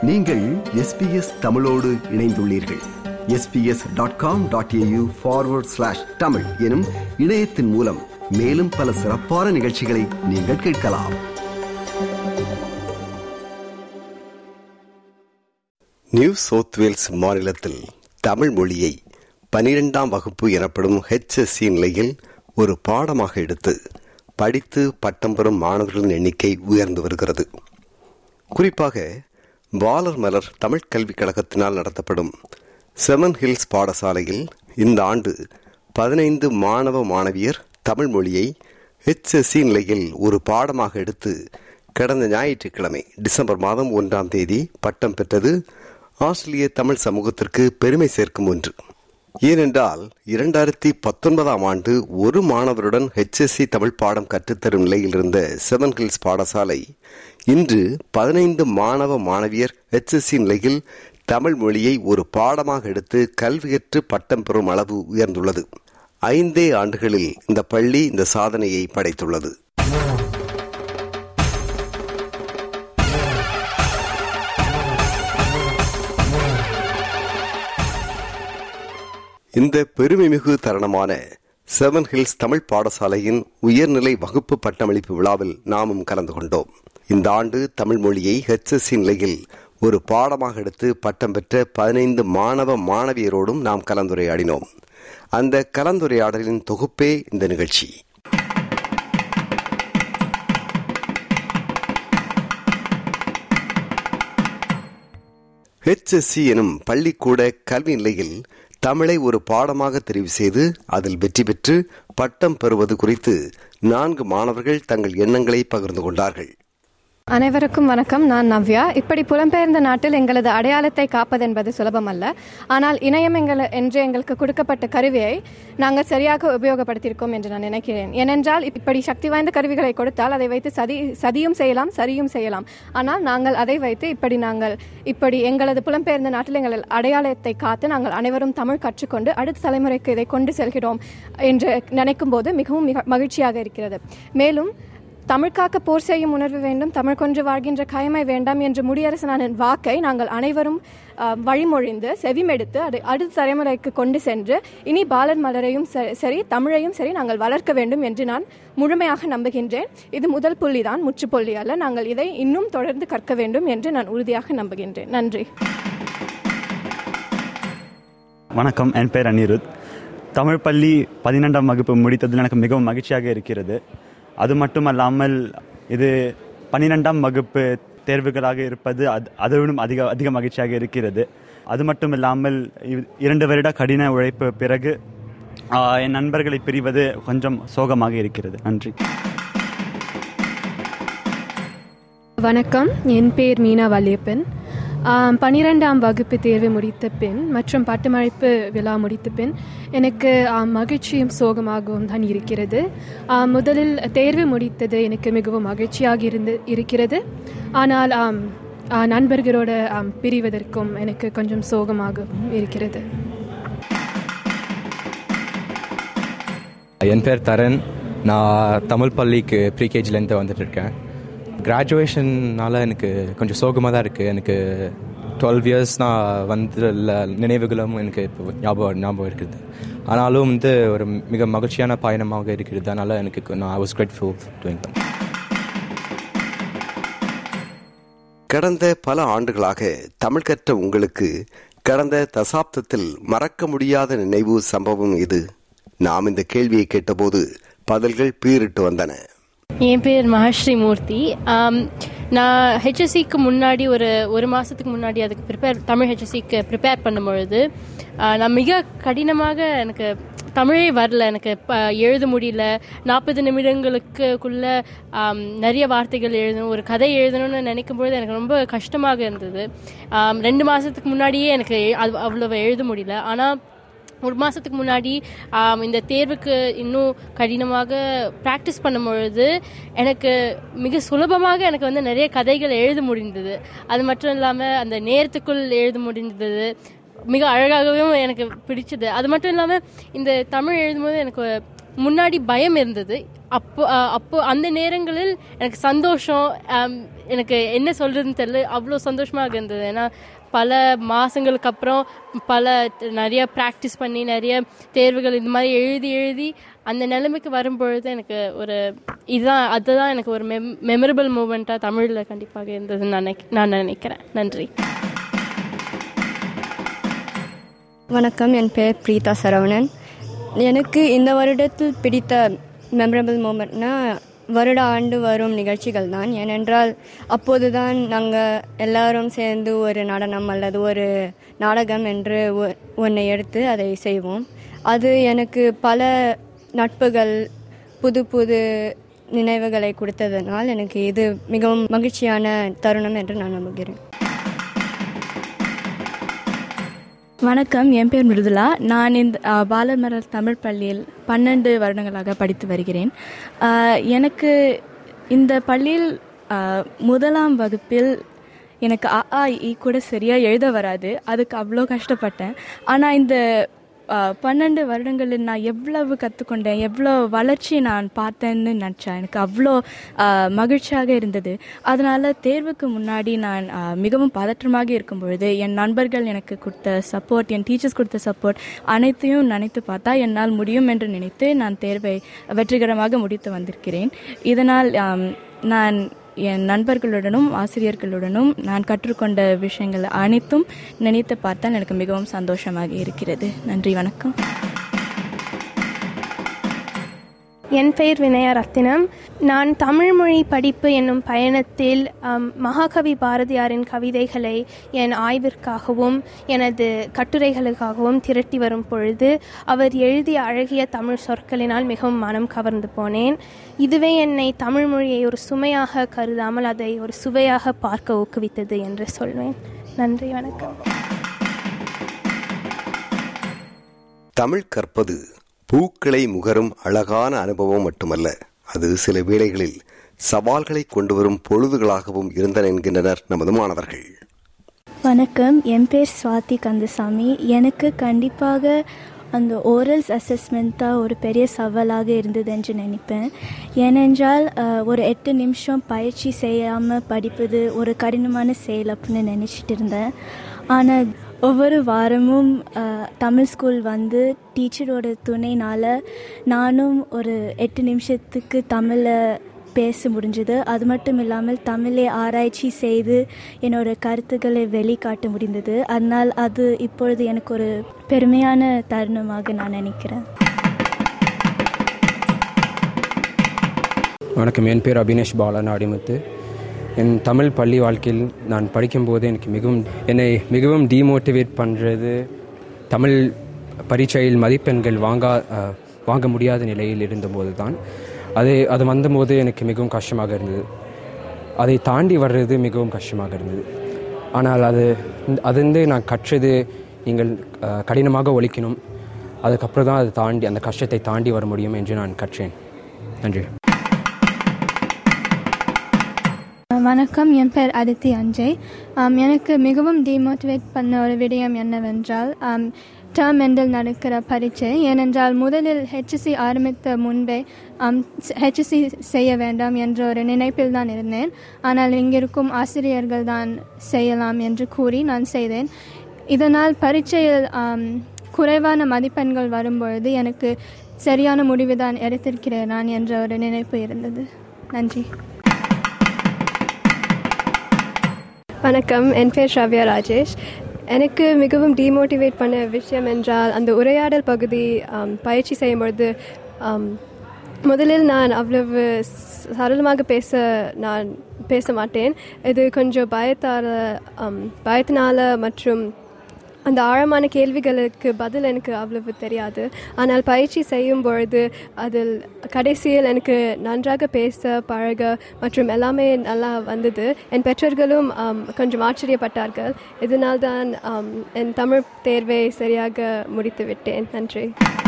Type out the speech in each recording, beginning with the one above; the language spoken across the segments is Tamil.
நீங்கள் எஸ்பிஎஸ் தமிழோடு இணைந்துள்ளீர்கள் SBS dot com dot AU forward slash Tamil எனும் இணையத்தின் மூலம் மேலும் பல சிறப்பான நிகழ்ச்சிகளை நீங்கள் கேட்கலாம் நியூ சவுத் வேல்ஸ் மாநிலத்தில் தமிழ் மொழியை பனிரெண்டாம் வகுப்பு எனப்படும் ஹெச்எஸ்சி நிலையில் ஒரு பாடமாக எடுத்து படித்து பட்டம் பெறும் மாணவர்களின் எண்ணிக்கை உயர்ந்து வருகிறது குறிப்பாக பாலர் மலர் தமிழ் கல்விக் கழகத்தினால் நடத்தப்படும் செவன் ஹில்ஸ் பாடசாலையில் இந்த ஆண்டு பதினைந்து மாணவ மாணவியர் தமிழ் மொழியை ஹெச்எஸ்சி நிலையில் ஒரு பாடமாக எடுத்து கடந்த ஞாயிற்றுக்கிழமை டிசம்பர் மாதம் ஒன்றாம் தேதி பட்டம் பெற்றது ஆஸ்திரேலிய தமிழ் சமூகத்திற்கு பெருமை சேர்க்கும் ஒன்று ஏனென்றால் இரண்டாயிரத்தி பத்தொன்பதாம் ஆண்டு ஒரு மாணவருடன் ஹெச்எஸ்சி தமிழ் பாடம் கற்றுத்தரும் நிலையில் இருந்த செவன் ஹில்ஸ் பாடசாலை இன்று பதினைந்து மாணவ மாணவியர் ஹெச்எஸ்சி நிலையில் தமிழ் மொழியை ஒரு பாடமாக எடுத்து கல்வி கற்று பட்டம் பெறும் அளவு உயர்ந்துள்ளது ஐந்தே ஆண்டுகளில் இந்த பள்ளி இந்த சாதனையை படைத்துள்ளது இந்த பெருமைமிகு தருணமான செவன் ஹில்ஸ் தமிழ் பாடசாலையின் உயர்நிலை வகுப்பு பட்டமளிப்பு விழாவில் நாமும் கலந்து கொண்டோம் இந்த ஆண்டு தமிழ் மொழியை ஹெச்எஸ்சி நிலையில் ஒரு பாடமாக எடுத்து பட்டம் பெற்ற பதினைந்து மாணவ மாணவியரோடும் நாம் கலந்துரையாடினோம் அந்த கலந்துரையாடலின் தொகுப்பே இந்த நிகழ்ச்சி ஹெச்எஸ்சி எனும் பள்ளிக்கூட கல்வி நிலையில் தமிழை ஒரு பாடமாக தெரிவு செய்து அதில் வெற்றி பெற்று பட்டம் பெறுவது குறித்து நான்கு மாணவர்கள் தங்கள் எண்ணங்களை பகிர்ந்து கொண்டார்கள் அனைவருக்கும் வணக்கம் நான் நவ்யா இப்படி புலம்பெயர்ந்த நாட்டில் எங்களது அடையாளத்தை காப்பதென்பது சுலபமல்ல ஆனால் இணையம் எங்கள் என்று எங்களுக்கு கொடுக்கப்பட்ட கருவியை நாங்கள் சரியாக உபயோகப்படுத்தியிருக்கோம் என்று நான் நினைக்கிறேன் ஏனென்றால் இப்படி சக்தி வாய்ந்த கருவிகளை கொடுத்தால் அதை வைத்து சதி சதியும் செய்யலாம் சரியும் செய்யலாம் ஆனால் நாங்கள் அதை வைத்து இப்படி நாங்கள் இப்படி எங்களது புலம்பெயர்ந்த நாட்டில் எங்கள் அடையாளத்தை காத்து நாங்கள் அனைவரும் தமிழ் கற்றுக்கொண்டு அடுத்த தலைமுறைக்கு இதை கொண்டு செல்கிறோம் என்று நினைக்கும் போது மிகவும் மிக மகிழ்ச்சியாக இருக்கிறது மேலும் தமிழ் காக்க போர் செய்யும் உணர்வு வேண்டும் தமிழ் கொன்று வாழ்கின்ற கயமை வேண்டாம் என்று முடியரசனான வாக்கை நாங்கள் அனைவரும் வழிமொழிந்து செவிமெடுத்து அதை அடுத்த தலைமுறைக்கு கொண்டு சென்று இனி பாலர் மலரையும் சரி தமிழையும் சரி நாங்கள் வளர்க்க வேண்டும் என்று நான் முழுமையாக நம்புகின்றேன் இது முதல் புள்ளி தான் முற்றுப்புள்ளி அல்ல நாங்கள் இதை இன்னும் தொடர்ந்து கற்க வேண்டும் என்று நான் உறுதியாக நம்புகின்றேன் நன்றி வணக்கம் என் பேர் அனிருத் தமிழ் பள்ளி பதினெண்டாம் வகுப்பு முடித்ததில் எனக்கு மிகவும் மகிழ்ச்சியாக இருக்கிறது அது மட்டுமல்லாமல் இது பன்னிரெண்டாம் வகுப்பு தேர்வுகளாக இருப்பது அது அதோடும் அதிக அதிக மகிழ்ச்சியாக இருக்கிறது அது மட்டும் இல்லாமல் இரண்டு வருட கடின உழைப்பு பிறகு என் நண்பர்களை பிரிவது கொஞ்சம் சோகமாக இருக்கிறது நன்றி வணக்கம் என் பேர் மீனா வல்லியப்பன் பனிரெண்டாம் வகுப்பு தேர்வு முடித்த பின் மற்றும் பட்டமளிப்பு விழா முடித்த பின் எனக்கு மகிழ்ச்சியும் சோகமாகவும் தான் இருக்கிறது முதலில் தேர்வு முடித்தது எனக்கு மிகவும் மகிழ்ச்சியாக இருந்து இருக்கிறது ஆனால் நண்பர்களோட பிரிவதற்கும் எனக்கு கொஞ்சம் சோகமாகவும் இருக்கிறது என் பேர் தரன் நான் தமிழ் பள்ளிக்கு ப்ரீகேஜிலேருந்து வந்துட்டு இருக்கேன் கிராஜுவேஷன்னால் எனக்கு கொஞ்சம் சோகமாக தான் இருக்குது எனக்கு டுவெல் இயர்ஸ் நான் வந்து நினைவுகளும் எனக்கு இப்போ ஞாபகம் ஞாபகம் இருக்குது ஆனாலும் வந்து ஒரு மிக மகிழ்ச்சியான பயணமாக இருக்கிறது அதனால் எனக்கு நான் ஐ வாஸ் கிரேட்ஃபுல் டூயிங் கடந்த பல ஆண்டுகளாக தமிழ் கற்ற உங்களுக்கு கடந்த தசாப்தத்தில் மறக்க முடியாத நினைவு சம்பவம் இது நாம் இந்த கேள்வியை கேட்டபோது பதில்கள் பீரிட்டு வந்தன என் பேர் மகாஸ்ரீ மூர்த்தி நான் ஹெச்எஸ்சிக்கு முன்னாடி ஒரு ஒரு மாதத்துக்கு முன்னாடி அதுக்கு ப்ரிப்பேர் தமிழ் ஹெச்எஸ்சிக்கு ப்ரிப்பேர் பண்ணும்பொழுது நான் மிக கடினமாக எனக்கு தமிழே வரல எனக்கு எழுத முடியல நாற்பது நிமிடங்களுக்குள்ள நிறைய வார்த்தைகள் எழுதணும் ஒரு கதை எழுதணும்னு நினைக்கும் பொழுது எனக்கு ரொம்ப கஷ்டமாக இருந்தது ரெண்டு மாதத்துக்கு முன்னாடியே எனக்கு அது அவ்வளோ எழுத முடியல ஆனால் ஒரு மாதத்துக்கு முன்னாடி இந்த தேர்வுக்கு இன்னும் கடினமாக ப்ராக்டிஸ் பண்ணும்பொழுது எனக்கு மிக சுலபமாக எனக்கு வந்து நிறைய கதைகள் எழுத முடிந்தது அது மட்டும் இல்லாமல் அந்த நேரத்துக்குள் எழுத முடிந்தது மிக அழகாகவும் எனக்கு பிடிச்சது அது மட்டும் இல்லாமல் இந்த தமிழ் எழுதும்போது எனக்கு முன்னாடி பயம் இருந்தது அப்போ அஹ், அப்போ அந்த நேரங்களில் எனக்கு சந்தோஷம் ஆம், எனக்கு என்ன சொல்றதுன்னு தெரியல அவ்வளோ சந்தோஷமாக இருந்தது ஏன்னா பல மாதங்களுக்கு அப்புறம் பல நிறைய ப்ராக்டிஸ் பண்ணி நிறைய தேர்வுகள் இந்த மாதிரி எழுதி எழுதி அந்த நிலைமைக்கு வரும்பொழுது எனக்கு ஒரு இதுதான் அதுதான் எனக்கு ஒரு மெம் மெமரபிள் மூமெண்ட்டாக தமிழில் கண்டிப்பாக இருந்ததுன்னு நான் நினைக்க- நான் நினைக்கிறேன் நன்றி வணக்கம் என் பெயர் பிரீதா சரவணன் எனக்கு இந்த வருடத்தில் பிடித்த மெமரபிள் மூமெண்ட்னா வருட ஆண்டு வரும் நிகழ்ச்சிகள் தான் ஏனென்றால் அப்போதுதான் நாங்கள் எல்லாரும் சேர்ந்து ஒரு நடனம் அல்லது ஒரு நாடகம் என்று ஒ- ஒன்றை எடுத்து அதை செய்வோம் அது எனக்கு பல நட்புகள் புது புது நினைவுகளை கொடுத்ததனால் எனக்கு இது மிகவும் மகிழ்ச்சியான தருணம் என்று நான் நம்புகிறேன் வணக்கம் என் பேர் மிருதுலா நான் இந்த அ, பாலமரர் தமிழ் பள்ளியில் பன்னெண்டு வருடங்களாக படித்து வருகிறேன் அ, எனக்கு இந்த பள்ளியில் அ, முதலாம் வகுப்பில் எனக்கு அ ஆ இ கூட சரியாக எழுத வராது அதுக்கு அவ்வளோ கஷ்டப்பட்டேன் ஆனால் இந்த அ, பன்னெண்டு வருடங்களில் நான் எவ்வளவு கற்றுக்கொண்டேன் எவ்வளோ வளர்ச்சி நான் பார்த்தேன்னு நினச்சேன் எனக்கு அவ்வளோ அ, மகிழ்ச்சியாக இருந்தது அதனால் தேர்வுக்கு முன்னாடி நான் அ, மிகவும் பதற்றமாக இருக்கும் பொழுது என் நண்பர்கள் எனக்கு கொடுத்த சப்போர்ட் என் டீச்சர்ஸ் கொடுத்த சப்போர்ட் அனைத்தையும் நினைத்து பார்த்தா என்னால் முடியும் என்று நினைத்து நான் தேர்வை வெற்றிகரமாக முடித்து வந்திருக்கிறேன் இதனால் ஆம், நான் என் நண்பர்களுடனும் ஆசிரியர்களுடனும் நான் கற்றுக்கொண்ட விஷயங்கள் அனைத்தும் நினைத்து பார்த்தால் எனக்கு மிகவும் சந்தோஷமாக இருக்கிறது நன்றி வணக்கம் என் பெயர் வினயா ரத்தினம் நான் தமிழ்மொழி படிப்பு என்னும் பயணத்தில் அம், மகாகவி பாரதியாரின் கவிதைகளை என் ஆய்விற்காகவும் எனது கட்டுரைகளுக்காகவும் திரட்டி வரும் பொழுது அவர் எழுதிய அழகிய தமிழ் சொற்களினால் மிகவும் மனம் கவர்ந்து போனேன் இதுவே என்னை தமிழ் மொழியை ஒரு சுமையாக கருதாமல் அதை ஒரு சுவையாக பார்க்க ஊக்குவித்தது என்று சொல்வேன் நன்றி வணக்கம் தமிழ் கற்பது பூக்களை முகரும் அழகான அனுபவம் மட்டுமல்ல அது சில வேளைகளில் சவால்களை கொண்டு வரும் பொழுதுகளாகவும் இருந்தன என்கின்றனர் நமது மாணவர்கள் வணக்கம் என் பேர் சுவாதி கந்தசாமி எனக்கு கண்டிப்பாக அந்த ஓரல்ஸ் அசஸ்மெண்ட் தான் ஒரு பெரிய சவாலாக இருந்தது என்று நினைப்பேன் ஏனென்றால் அஹ், ஒரு எட்டு நிமிஷம் பயிற்சி செய்யாமல் படிப்பது ஒரு கடினமான செயல் அப்படின்னு நினச்சிட்டு இருந்தேன் ஆனால் ஒவ்வொரு வாரமும் அஹ், தமிழ் ஸ்கூல் வந்து டீச்சரோட துணைனால் நானும் ஒரு எட்டு நிமிஷத்துக்கு தமிழை பேச முடிஞ்சது அது மட்டும் இல்லாமல் தமிழை ஆராய்ச்சி செய்து என்னோட கருத்துக்களை வெளிக்காட்ட முடிந்தது அதனால் அது இப்பொழுது எனக்கு ஒரு பெருமையான தருணமாக நான் நினைக்கிறேன் வணக்கம் என் பேர் அபினேஷ் பாலன் அடிமுத்து என் தமிழ் பள்ளி வாழ்க்கையில் நான் படிக்கும்போது எனக்கு மிகவும் என்னை மிகவும் டீமோட்டிவேட் பண்ணுறது தமிழ் பரீட்சையில் மதிப்பெண்கள் வாங்கா அஹ், வாங்க முடியாத நிலையில் இருந்தபோது தான் அது அது வந்தபோது எனக்கு மிகவும் கஷ்டமாக இருந்தது அதை தாண்டி வர்றது மிகவும் கஷ்டமாக இருந்தது ஆனால் அது அது வந்து நான் கற்றது நீங்கள் அஹ், கடினமாக ஒழிக்கணும் அதுக்கப்புறம் தான் அதை தாண்டி அந்த கஷ்டத்தை தாண்டி வர முடியும் என்று நான் கற்றேன் நன்றி வணக்கம் என் பேர் அதித்தி அஞ்சய் ஆம், எனக்கு மிகவும் டிமோட்டிவேட் பண்ண ஒரு விடயம் என்னவென்றால் டேர்ம் எண்டில் நடக்கிற பரீட்சை ஏனென்றால் முதலில் ஹெச்எஸ்சி ஆரம்பித்த முன்பே ஹெச்எஸ்சி செய்ய வேண்டாம் என்ற ஒரு நினைப்பில் தான் இருந்தேன் ஆனால் இங்கிருக்கும் ஆசிரியர்கள் தான் செய்யலாம் என்று கூறி நான் செய்தேன் இதனால் பரீட்சையில் ஆம், குறைவான மதிப்பெண்கள் வரும்பொழுது எனக்கு சரியான முடிவு தான் எடுத்திருக்கிறேன் நான் என்ற ஒரு நினைப்பு இருந்தது நன்றி வணக்கம் என் பேர் ஷ்ரவ்யா ராஜேஷ் எனக்கு மிகவும் டிமோட்டிவேட் பண்ண விஷயம் என்றால் அந்த உரையாடல் பகுதி ஆம், பயிற்சி செய்யும்பொழுது ஆம், முதலில் நான் அவ்வளவு சரளமாக பேச நான் பேச மாட்டேன் இது கொஞ்சம் பயத்தால் ஆம், பயத்தினால மற்றும் அந்த ஆழமான கேள்விகளுக்கு பதில் எனக்கு அவ்வளவு தெரியாது ஆனால் பயிற்சி செய்யும் பொழுது அதில் கடைசியில் எனக்கு நன்றாக பேச பழக மற்றும் எல்லாமே நல்லா வந்தது என் பெற்றோர்களும் ஆம், கொஞ்சம் ஆச்சரியப்பட்டார்கள் இதனால்தான் ஆம், என் தமிழ் தேர்வை சரியாக முடித்து விட்டேன் நன்றி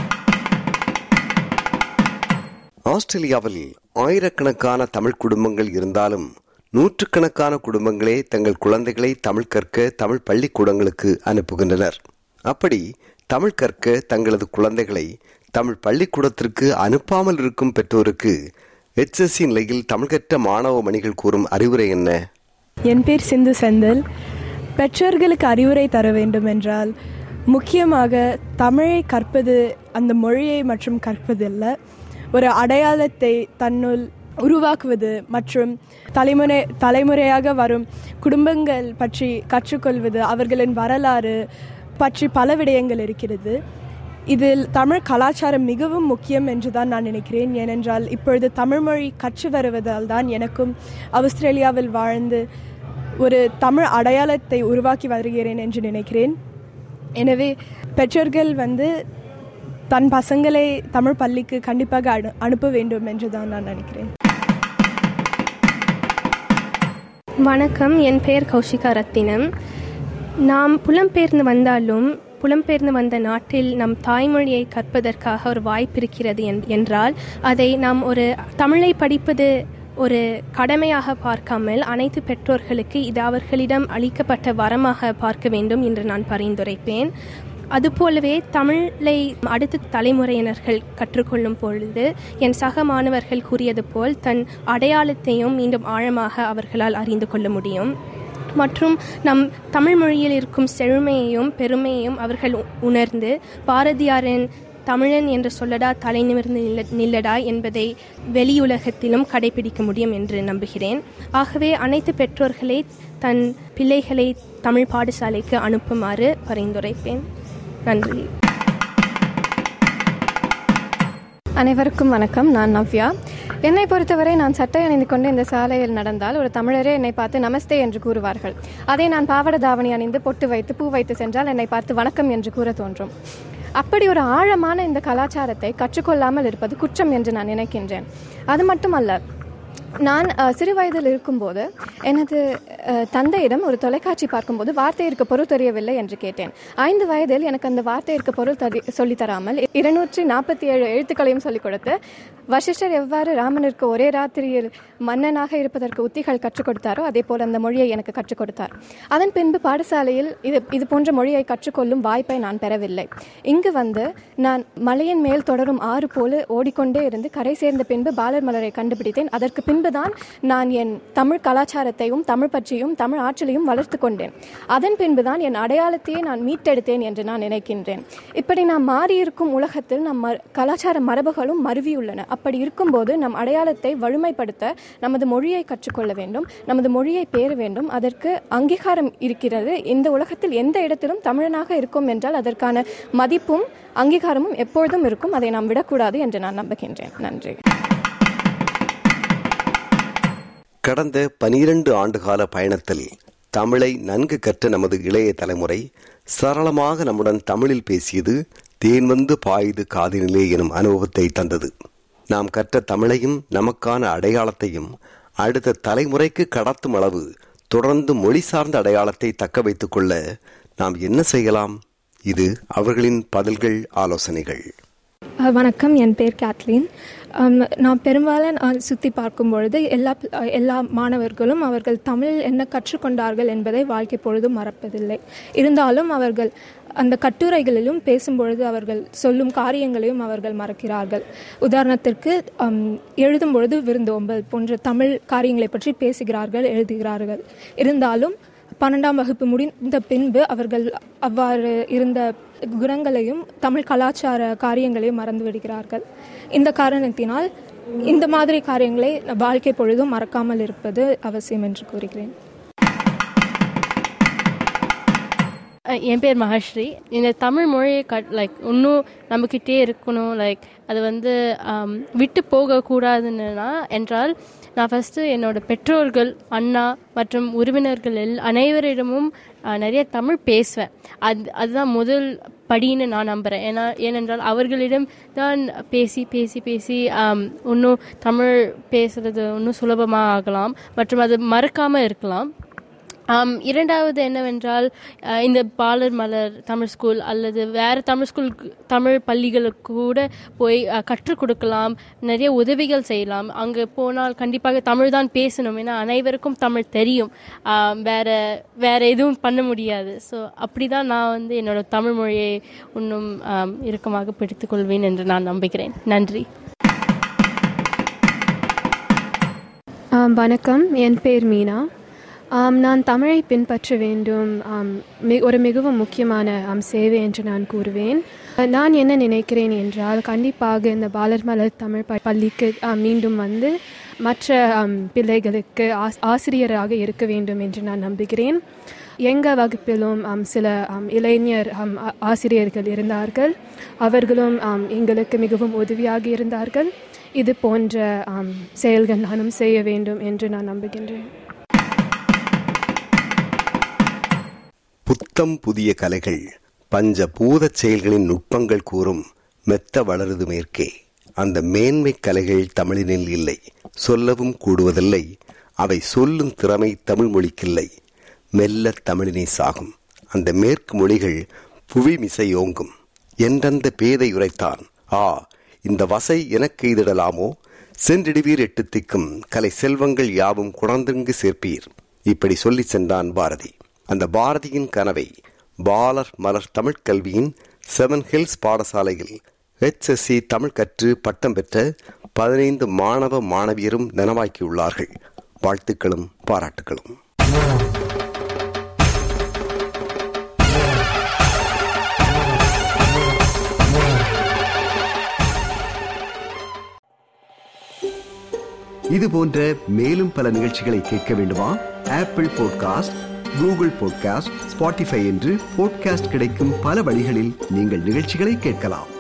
ஆஸ்திரேலியாவில் ஆயிரக்கணக்கான தமிழ் குடும்பங்கள் இருந்தாலும் நூற்றுக்கணக்கான குடும்பங்களே தங்கள் குழந்தைகளை தமிழ் கற்க தமிழ் பள்ளிக்கூடங்களுக்கு அனுப்புகின்றனர் அப்படி தமிழ் கற்க தங்களது குழந்தைகளை தமிழ் பள்ளிக்கூடத்திற்கு அனுப்பாமல் இருக்கும் பெற்றோருக்கு எச்எஸ்சி நிலையில் தமிழ் கற்ற மாணவ மணிகள் கூறும் அறிவுரை என்ன என் பேர் சிந்து செந்தில் பெற்றோர்களுக்கு அறிவுரை தர வேண்டும் என்றால் முக்கியமாக தமிழை கற்பது அந்த மொழியை மற்றும் கற்பதில்லை ஒரு அடையாளத்தை தன்னுள் உருவாக்குவது மற்றும் தலைமுறை தலைமுறையாக வரும் குடும்பங்கள் பற்றி கற்றுக்கொள்வது அவர்களின் வரலாறு பற்றி பல விடயங்கள் இருக்கிறது இதில் தமிழ் கலாச்சாரம் மிகவும் முக்கியம் என்று தான் நான் நினைக்கிறேன் ஏனென்றால் இப்பொழுது தமிழ்மொழி கற்று வருவதால் தான் எனக்கும் ஆஸ்திரேலியாவில் வாழ்ந்து ஒரு தமிழ் அடையாளத்தை உருவாக்கி வருகிறேன் என்று நினைக்கிறேன் எனவே பெற்றோர்கள் வந்து தன் பசங்களை தமிழ் பள்ளிக்கு கண்டிப்பாக அனு அனுப்ப வேண்டும் என்று தான் நான் நினைக்கிறேன் வணக்கம் என் பெயர் கௌஷிகா ரத்தினம் நாம் புலம்பெயர்ந்து வந்தாலும் புலம்பெயர்ந்து வந்த நாட்டில் நம் தாய்மொழியை கற்பதற்காக ஒரு வாய்ப்பு இருக்கிறது என்றால் அதை நாம் ஒரு தமிழை படிப்பது ஒரு கடமையாக பார்க்காமல் அனைத்து பெற்றோர்களுக்கு இது அவர்களிடம் அளிக்கப்பட்ட வரமாக பார்க்க வேண்டும் என்று நான் பரிந்துரைப்பேன் அதுபோலவே தமிழை அடுத்த தலைமுறையினர்கள் கற்றுக்கொள்ளும் பொழுது என் சக மாணவர்கள் கூறியது போல் தன் அடையாளத்தையும் மீண்டும் ஆழமாக அவர்களால் அறிந்து கொள்ள முடியும் மற்றும் நம் தமிழ் மொழியில் இருக்கும் செழுமையையும் பெருமையையும் அவர்கள் உணர்ந்து பாரதியாரின் தமிழன் என்று சொல்லடா தலை நிமிர்ந்து நில்ல நில்லடா என்பதை வெளியுலகத்திலும் கடைபிடிக்க முடியும் என்று நம்புகிறேன் ஆகவே அனைத்து பெற்றோர்களை தன் பிள்ளைகளை தமிழ் பாடசாலைக்கு அனுப்புமாறு பரிந்துரைப்பேன் நன்றி அனைவருக்கும் வணக்கம் நான் நவ்யா என்னை பொறுத்தவரை நான் சட்டை அணிந்து கொண்டு இந்த சாலையில் நடந்தால் ஒரு தமிழரே என்னை பார்த்து நமஸ்தே என்று கூறுவார்கள் அதை நான் பாவட தாவணி அணிந்து பொட்டு வைத்து பூ வைத்து சென்றால் என்னை பார்த்து வணக்கம் என்று கூற தோன்றும் அப்படி ஒரு ஆழமான இந்த கலாச்சாரத்தை கற்றுக்கொள்ளாமல் இருப்பது குற்றம் என்று நான் நினைக்கின்றேன் அது மட்டுமல்ல நான் சிறு வயதில் இருக்கும்போது எனது தந்தையிடம் ஒரு தொலைக்காட்சி பார்க்கும்போது வார்த்தையிற்கு பொருள் தெரியவில்லை என்று கேட்டேன் ஐந்து வயதில் எனக்கு அந்த வார்த்தையிற்கு பொருள் தரி சொல்லித்தராமல் இருநூற்றி நாற்பத்தி ஏழு எழுத்துக்களையும் சொல்லிக் கொடுத்து வசிஷ்டர் எவ்வாறு ராமனிற்கு ஒரே ராத்திரியில் மன்னனாக இருப்பதற்கு உத்திகள் கற்றுக் கொடுத்தாரோ அதே போல் அந்த மொழியை எனக்கு கற்றுக் கொடுத்தார் அதன் பின்பு பாடசாலையில் இது இது போன்ற மொழியை கற்றுக்கொள்ளும் வாய்ப்பை நான் பெறவில்லை இங்கு வந்து நான் மலையின் மேல் தொடரும் ஆறு போல ஓடிக்கொண்டே இருந்து கரை சேர்ந்த பின்பு பாலர் மலரை கண்டுபிடித்தேன் அதற்கு பின்புதான் நான் என் தமிழ் கலாச்சாரத்தையும் தமிழ் பற்றியும் தமிழ் ஆற்றலையும் வளர்த்து கொண்டேன் அதன் பின்புதான் என் அடையாளத்தையே நான் மீட்டெடுத்தேன் என்று நான் நினைக்கின்றேன் இப்படி நாம் மாறியிருக்கும் உலகத்தில் நம் கலாச்சார மரபுகளும் மருவியுள்ளன அப்படி இருக்கும்போது நம் அடையாளத்தை வலிமைப்படுத்த நமது மொழியை கற்றுக்கொள்ள வேண்டும் நமது மொழியை பேர வேண்டும் அதற்கு அங்கீகாரம் இருக்கிறது இந்த உலகத்தில் எந்த இடத்திலும் தமிழனாக இருக்கும் என்றால் அதற்கான மதிப்பும் அங்கீகாரமும் எப்பொழுதும் இருக்கும் அதை நாம் விடக்கூடாது என்று நான் நம்புகின்றேன் நன்றி கடந்த பனிரண்டு ஆண்டுகால பயணத்தில் தமிழை நன்கு கற்ற நமது இளைய தலைமுறை சரளமாக நம்முடன் தமிழில் பேசியது தேன் வந்து பாயுது காதினிலே எனும் அனுபவத்தை தந்தது நாம் கற்ற தமிழையும் நமக்கான அடையாளத்தையும் அடுத்த தலைமுறைக்கு கடத்தும் அளவு தொடர்ந்து மொழி சார்ந்த அடையாளத்தை தக்க வைத்துக் கொள்ள நாம் என்ன செய்யலாம் இது அவர்களின் பதில்கள் ஆலோசனைகள் வணக்கம் என் பேர் கேத்லின் நான் பெரும்பாலும் சுற்றி பார்க்கும் பொழுது எல்லா எல்லா மாணவர்களும் அவர்கள் தமிழ் என்ன கற்றுக்கொண்டார்கள் என்பதை வாழ்க்கை பொழுதும் மறப்பதில்லை இருந்தாலும் அவர்கள் அந்த கட்டுரைகளிலும் பேசும்பொழுது அவர்கள் சொல்லும் காரியங்களையும் அவர்கள் மறக்கிறார்கள் உதாரணத்திற்கு எழுதும் பொழுது விருந்தோம்பல் போன்ற தமிழ் காரியங்களை பற்றி பேசுகிறார்கள் எழுதுகிறார்கள் இருந்தாலும் பன்னெண்டாம் வகுப்பு முடிந்த பின்பு அவர்கள் அவ்வாறு இருந்த குணங்களையும் தமிழ் கலாச்சார காரியங்களையும் மறந்து விடுகிறார்கள் இந்த காரணத்தினால் இந்த மாதிரி காரியங்களை வாழ்க்கை பொழுதும் மறக்காமல் இருப்பது அவசியம் என்று கூறுகிறேன் என் பேர் மகஸ்ரீ இந்த தமிழ் மொழியை கட் லைக் இன்னும் நம்மக்கிட்டே இருக்கணும் லைக் அது வந்து விட்டு போகக்கூடாதுன்னா என்றால் நான் ஃபஸ்ட்டு என்னோட பெற்றோர்கள் அண்ணா மற்றும் உறவினர்கள் எல் அனைவரிடமும் நிறைய தமிழ் பேசுவேன் அது அதுதான் முதல் படின்னு நான் நம்புகிறேன் ஏன்னா ஏனென்றால் அவர்களிடம் தான் பேசி பேசி பேசி இன்னும் தமிழ் பேசுகிறது இன்னும் சுலபமாக ஆகலாம் மற்றும் அது மறக்காமல் இருக்கலாம் ஆம், இரண்டாவது என்னவென்றால் அஹ், இந்த பாலர் மலர் தமிழ் ஸ்கூல் அல்லது வேறு தமிழ் ஸ்கூல் தமிழ் பள்ளிகளுக்கு கூட போய் அஹ், கற்றுக் கொடுக்கலாம் நிறைய உதவிகள் செய்யலாம் அங்கே போனால் கண்டிப்பாக தமிழ் தான் பேசணும் ஏன்னா அனைவருக்கும் தமிழ் தெரியும் ஆம், வேற வேற எதுவும் பண்ண முடியாது ஸோ அப்படி தான் நான் வந்து என்னோட தமிழ் மொழியை இன்னும் ஆம், இறுக்கமாக பிடித்துக் கொள்வேன் என்று நான் நம்புகிறேன் நன்றி ஆம், வணக்கம் என் பேர் மீனா ஆம், நான் தமிழை பின்பற்ற வேண்டும் ஆம், மி- ஒரு மிகவும் முக்கியமான ஆம், சேவை என்று நான் கூறுவேன் நான் என்ன நினைக்கிறேன் என்றால் கண்டிப்பாக இந்த பாலர் மலர் தமிழ் ப- பள்ளிக்கு ஆம், மீண்டும் வந்து மற்ற ஆம், பிள்ளைகளுக்கு ஆஸ்- ஆசிரியராக இருக்க வேண்டும் என்று நான் நம்புகிறேன் எங்கள் வகுப்பிலும் ஆம், சில ஆம், இளைஞர் ஆம், ஆ- ஆசிரியர்கள் இருந்தார்கள் அவர்களும் ஆம், எங்களுக்கு மிகவும் உதவியாக இருந்தார்கள் இது போன்ற ஆம், செயல்கள் நானும் செய்ய வேண்டும் என்று நான் நம்புகின்றேன் புத்தம் புதிய கலைகள் பஞ்ச பூதச் செயல்களின் நுட்பங்கள் கூறும் மெத்த வளருது மேற்கே அந்த மேன்மை கலைகள் தமிழினில் இல்லை சொல்லவும் கூடுவதில்லை அவை சொல்லும் திறமை தமிழ் மொழிக்கில்லை மெல்ல தமிழினை சாகும் அந்த மேற்கு மொழிகள் புவிமிசை ஓங்கும் என்றந்த பேதை உரைத்தான் ஆ இந்த வசை எனக்கு எய்திடலாமோ சென்றிடுவீர் எட்டு திக்கும் கலை செல்வங்கள் யாவும் குணர்ந்திங்கு சேர்ப்பீர் இப்படி சொல்லிச் சென்றான் பாரதி அந்த பாரதியின் கனவை பாலர் மலர் தமிழ்க் கல்வியின் செவன் ஹில்ஸ் பாடசாலையில் HSC தமிழ் கற்று பட்டம் பெற்ற பதினைந்து மாணவ மாணவியரும் நனவாக்கியுள்ளார்கள் வாழ்த்துக்களும் பாராட்டுகளும் இது போன்ற மேலும் பல நிகழ்ச்சிகளை கேட்க வேண்டுமா Apple podcast Google podcast Spotify என்று பாட்காஸ்ட் கிடைக்கும் பல வழிகளில் நீங்கள் நிகழ்ச்சிகளை கேட்கலாம்